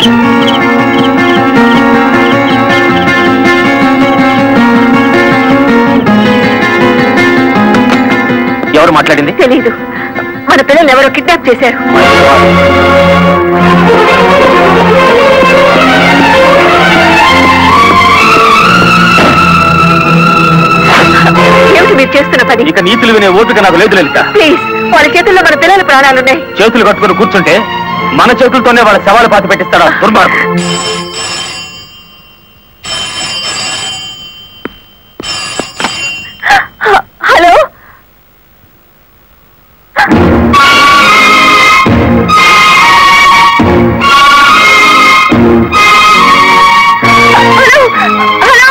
ఎవరు మాట్లాడింది తెలీదు మన పిల్లలు ఎవరో కిడ్నాప్ చేశారు ఏమిటి మీరు చేస్తున్న పని ఇక నీతులు వినే ఓపిక నాకు లేదు లలిత ప్లీజ్ వాళ్ళ చేతుల్లో మన పిల్లల ప్రాణాలున్నాయి చేతులు కట్టుకుని కూర్చుంటే మన చేతులతోనే వాళ్ళ శవాలు పాతి పెట్టిస్తాడా దుర్మార్గం హలో హలో హలో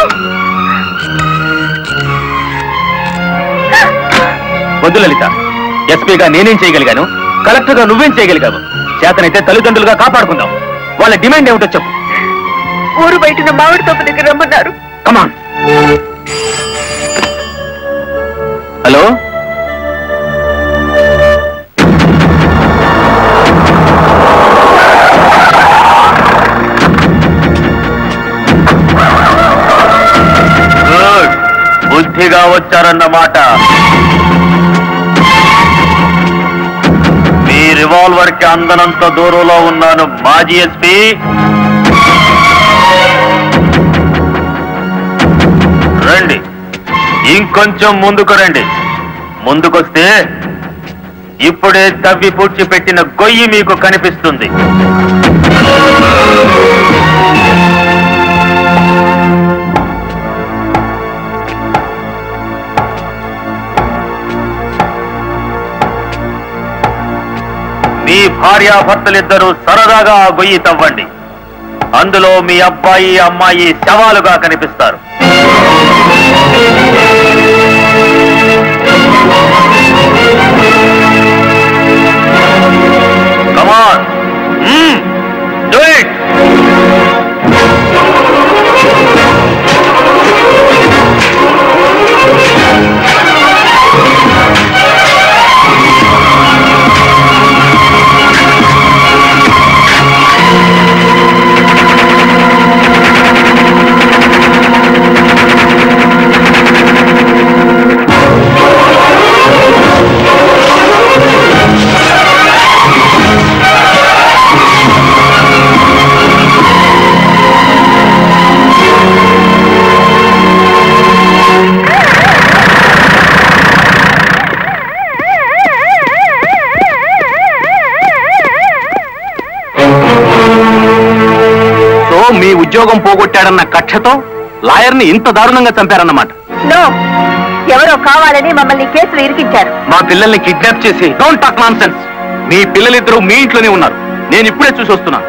వద్దు లలిత ఎస్పీగా నేనేం చేయగలిగాను కలెక్టర్ గా నువ్వేం చేయగలిగావు చేతనైతే తల్లిదండ్రులుగా కాపాడుకుందాం వాళ్ళ డిమాండ్ ఏమిటో చెప్పు ఊరు బయటన మామిడి తోపు దగ్గర రమ్మన్నారు కమాన్ హలో గుడ్ బుద్ధిగా వచ్చారన్నమాట మీ రివాల్వర్ కి అందనంత దూరంలో ఉన్నాను మాజీ ఎస్పీ రండి ఇంకొంచెం ముందుకు రండి ముందుకొస్తే ఇప్పుడే తవ్వి పూడ్చిపెట్టిన గొయ్యి మీకు కనిపిస్తుంది మీ భార్యాభర్తలిద్దరూ సరదాగా ఆ గొయ్యి తవ్వండి అందులో మీ అబ్బాయి అమ్మాయి శవాలుగా కనిపిస్తారు కమాన్ డూ ఇట్ సో మీ ఉద్యోగం పోగొట్టాడన్న కక్షతో లాయర్ని ఇంత దారుణంగా చంపారన్నమాట నో ఎవరో కావాలని మమ్మల్ని కేసులు ఇరికించారు మా పిల్లల్ని కిడ్నాప్ చేసి డోంట్ టాక్ నాన్ సెన్స్ మీ పిల్లలిద్దరూ మీ ఇంట్లోనే ఉన్నారు నేను ఇప్పుడే చూసి వస్తున్నాను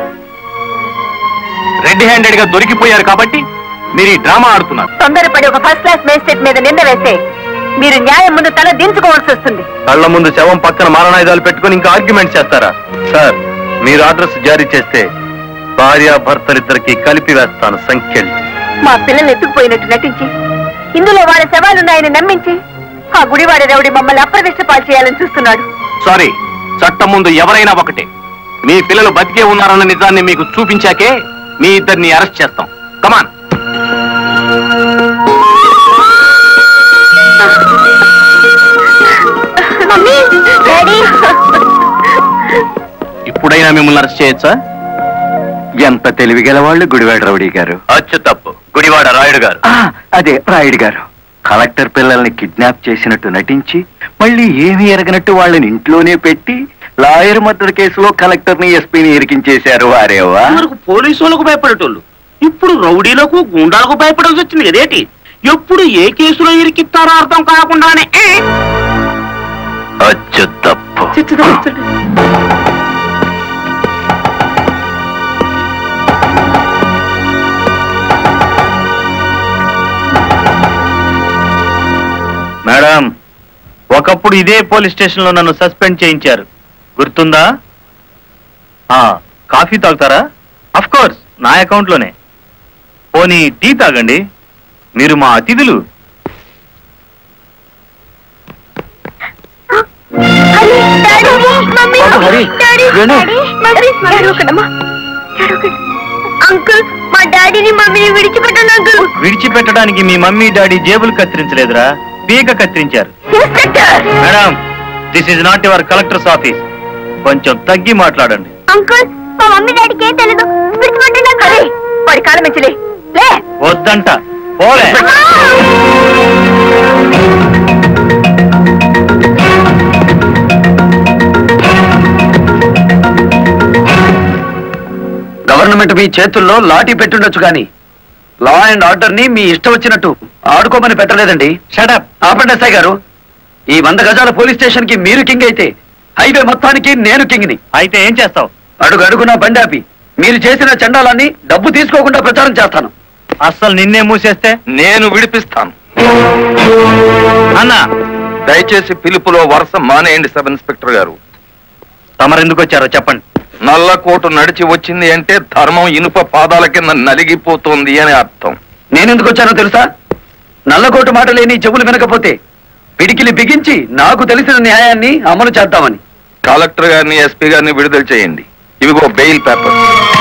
రెడ్ హ్యాండెడ్ గా దొరికిపోయారు కాబట్టి మీరు ఈ డ్రామా ఆడుతున్నారు తొందరపడి ఒక ఫస్ట్ క్లాస్ మేజిస్ట్రేట్ మీద నింద వేస్తే మీరు న్యాయం ముందు తల దించుకోవాల్సి వస్తుంది కళ్ళ ముందు శవం పక్కన మారణాయుధాలు పెట్టుకుని ఇంకా ఆర్గ్యుమెంట్ చేస్తారా సార్ మీరు అడ్రస్ జారీ చేస్తే భార్య భర్తలిద్దరికి కలిపి వేస్తాను సంఖ్యలు మా పిల్లల్ని ఎత్తుకుపోయినట్టు నటించి ఇందులో వాళ్ళ శవాలున్నాయని నమ్మించి ఆ గుడివాడ రౌడి మమ్మల్ని అప్రదిష్ట పాలు చేయాలని చూస్తున్నాడు సారీ చట్టం ముందు ఎవరైనా ఒకటే మీ పిల్లలు బతికే ఉన్నారన్న నిజాన్ని మీకు చూపించాకే మీ ఇద్దరిని అరెస్ట్ చేస్తాం కమాన్ ఇప్పుడైనా మిమ్మల్ని అరెస్ట్ చేయొచ్చా ఎంత తెలివిగల వాళ్ళు గుడివాడ రౌడీ గారు అచ్చు తప్పు గుడివాడ రాయుడు గారు ఆ, అదే రాయుడు గారు కలెక్టర్ పిల్లల్ని కిడ్నాప్ చేసినట్టు నటించి మళ్ళీ ఏమీ ఎరగనట్టు వాళ్ళని ఇంట్లోనే పెట్టి లాయర్ మద్దతు కేసులో కలెక్టర్ ని ఎస్పీని ఇరికించేశారు వారేవా వరకు పోలీసు వాళ్ళకు భయపడేటోళ్ళు ఇప్పుడు రౌడీలకు గుండాలకు భయపడాల్సి వచ్చింది కదేటి ఎప్పుడు ఏ కేసులో ఇరికిస్తారో అర్థం కాకుండానే ఏ! అచ్చు తప్పు మేడం ఒకప్పుడు ఇదే పోలీస్ స్టేషన్ లో నన్ను సస్పెండ్ చేయించారు గుర్తుందా ఆ కాఫీ తాగుతారా అఫ్ కోర్స్ నా అకౌంట్ లోనే పోనీ టీ తాగండి మీరు మా అతిథులు బాబు, హరి, వేణు. అంకుల్ మా డాడీని మమ్మీని విడిచిపెట్టండి అంకుల్ విడిచిపెట్టడానికి మీ మమ్మీ డాడీ జేబులు కత్తిరించలేదురా పీక కత్తిరించారు inspector madam this is not your collector's office కొంచెం తగ్గి మాట్లాడండి అంకుల్ మా మమ్మీ డాడీకి ఏం తెలీదు విడిచిపెట్టండి అంకుల్ వాడి కాలం మంచిలే లే వద్దంట పోలే గవర్నమెంట్ మీ చేతుల్లో లాఠీ పెట్టుండొచ్చు కానీ లా అండ్ ఆర్డర్ ని మీ ఇష్టం వచ్చినట్టు ఆడుకోమని పెట్టలేదండి షటప్ ఆపండి ఎస్ఐ గారు ఈ వంద గజాల పోలీస్ స్టేషన్ కి మీరు కింగ్ అయితే హైవే మొత్తానికి నేను కింగ్ని అయితే ఏం చేస్తావు అడుగు అడుగున బండాపి మీరు చేసిన చండాలాన్ని డబ్బు తీసుకోకుండా ప్రచారం చేస్తాను అస్సలు నిన్నే మూసేస్తే నేను విడిపిస్తాను అన్నా దయచేసి పిలుపులో వరుస మానేయండి సబ్ ఇన్స్పెక్టర్ గారు తమరెందుకు వచ్చారో చెప్పండి నల్లకోటు నడిచి వచ్చింది అంటే ధర్మం ఇనుప పాదాల కింద నలిగిపోతుంది అని అర్థం నేనెందుకు వచ్చానో తెలుసా నల్లకోటు మాట లేని చెవులు వినకపోతే పిడికిలి బిగించి నాకు తెలిసిన న్యాయాన్ని అమలు చేద్దామని కలెక్టర్ గారిని ఎస్పీ గారిని విడుదల చేయండి ఇవిగో బెయిల్ పేపర్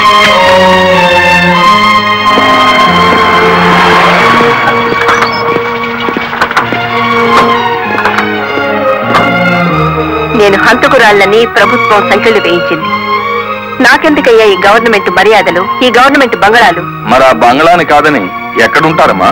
నేను హంతకురాళ్ళని ప్రభుత్వం సంఖ్యలు వేయించింది నాకెందుకయ్యా ఈ గవర్నమెంట్ మర్యాదలు ఈ గవర్నమెంట్ బంగళాలు మరి ఆ బంగ్లాని కాదని ఎక్కడుంటారమ్మా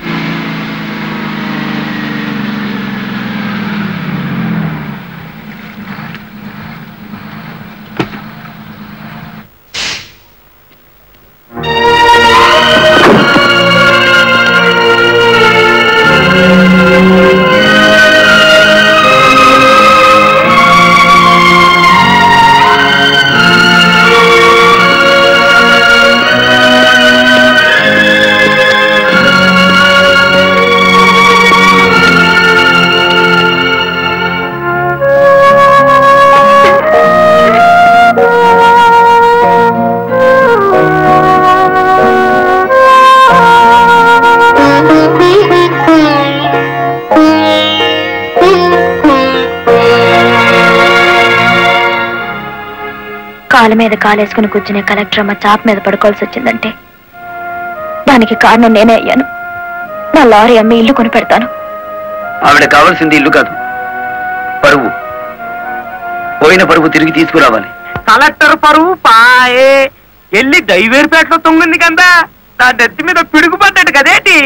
కాలు మీద కాలేసుకుని కూర్చునే కలెక్టర్ అమ్మ చాప్ మీద పడుకోవాల్సి వచ్చిందంటే దానికి కారణం నేనే అయ్యాను నా లారీ అమ్మి ఇల్లు కొని పెడతాను ఆవిడ కావాల్సింది ఇల్లు కాదు పరువు పోయిన పరువు తిరిగి తీసుకురావాలి కలెక్టర్ పరువు పాయే ఎల్లి దైవేరుపేటలో తొంగింది కదా నా నెత్తి మీద పిడుగుపడ్డాడు కదేటి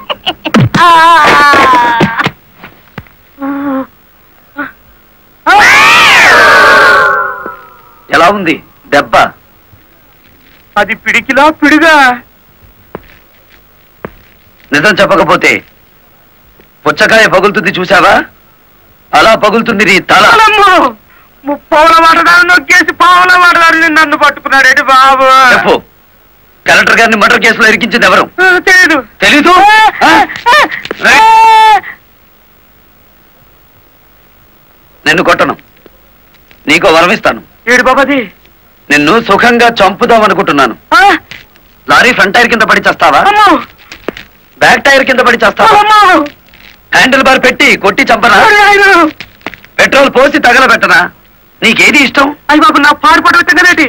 ఎలా ఉంది దెబ్బ అది పిడికిలా పిడుగా నిజం చెప్పకపోతే పుచ్చకాయ పగులుతుంది చూసావా అలా పగులుతుంది నీ తల అమ్మో! ముప్పావుల వాడదాన్ని నొక్కేసి పావుల వాడదాన్ని నన్ను పట్టుకున్నాడేటి బాబు చెప్పు కలెక్టర్ గారిని మర్డర్ కేసులో ఇరికించింది ఎవరు ఆ, తెలీదు తెలీదు ఆ? రైట్. నిన్ను కొట్టను నీకో వరమిస్తాను ఏడు బాబాది నిన్ను సుఖంగా చంపుదాం అనుకుంటున్నాను ఆ, లారీ ఫ్రంట్ టైర్ కింద పడి చేస్తావా అమ్మో! బ్యాక్ టైర్ కింద పడి చేస్తావా అమ్మో! హ్యాండిల్ బార్ పెట్టి కొట్టి చంపనా ఓరి నాయనా! పెట్రోల్ పోసి తగలబెట్టనా నీకేది ఇష్టం అయ్య బాబు నా పాడుపడి వచ్చిందనేటి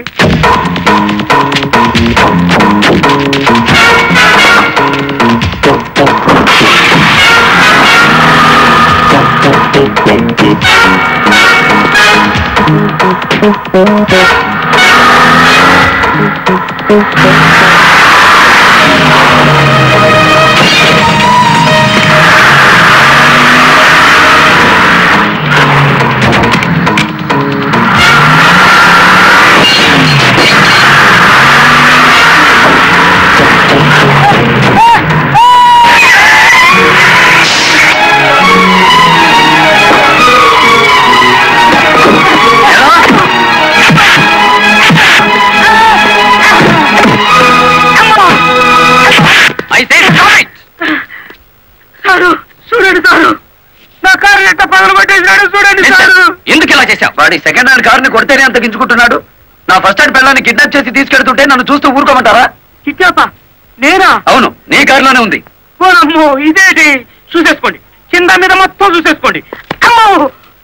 అయితే సారు చూడండి సారు నా కారు ఎంత పగల కొట్టేసినాడు చూడండి సారు ఎందుకు ఇలా చేశావు వాడి సెకండ్ హ్యాండ్ కార్ ని కొడితేనే అంత గించుకుంటున్నాడు నా ఫస్ట్ హ్యాండ్ పిల్లల్ని కిడ్నాప్ చేసి తీసుకెళ్తుంటే నన్ను చూస్తూ ఊరుకోమంటారా కిట్టాపా నేనా అవును నీ కారులోనే ఉంది ఓనమ్మో ఇదేటి చూసేసుకోండి కింద మీద మొత్తం చూసేసుకోండి అమ్మో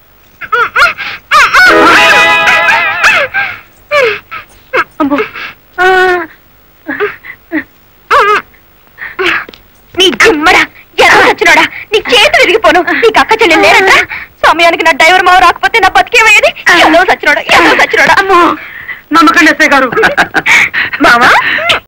అమ్మో నీ గుమ్మడా ఎలా వచ్చినాడా నీ చేతులు విరిగిపోను నీకు అక్క చెల్లెలు లేరంట సమయానికి నా డ్రైవర్ మావ రాకపోతే నా బతికేమయ్యేది ఎలా సచ్చినాడా ఎలా సచ్చినాడా నమ్మకండి ఎస్ఐ గారు మావా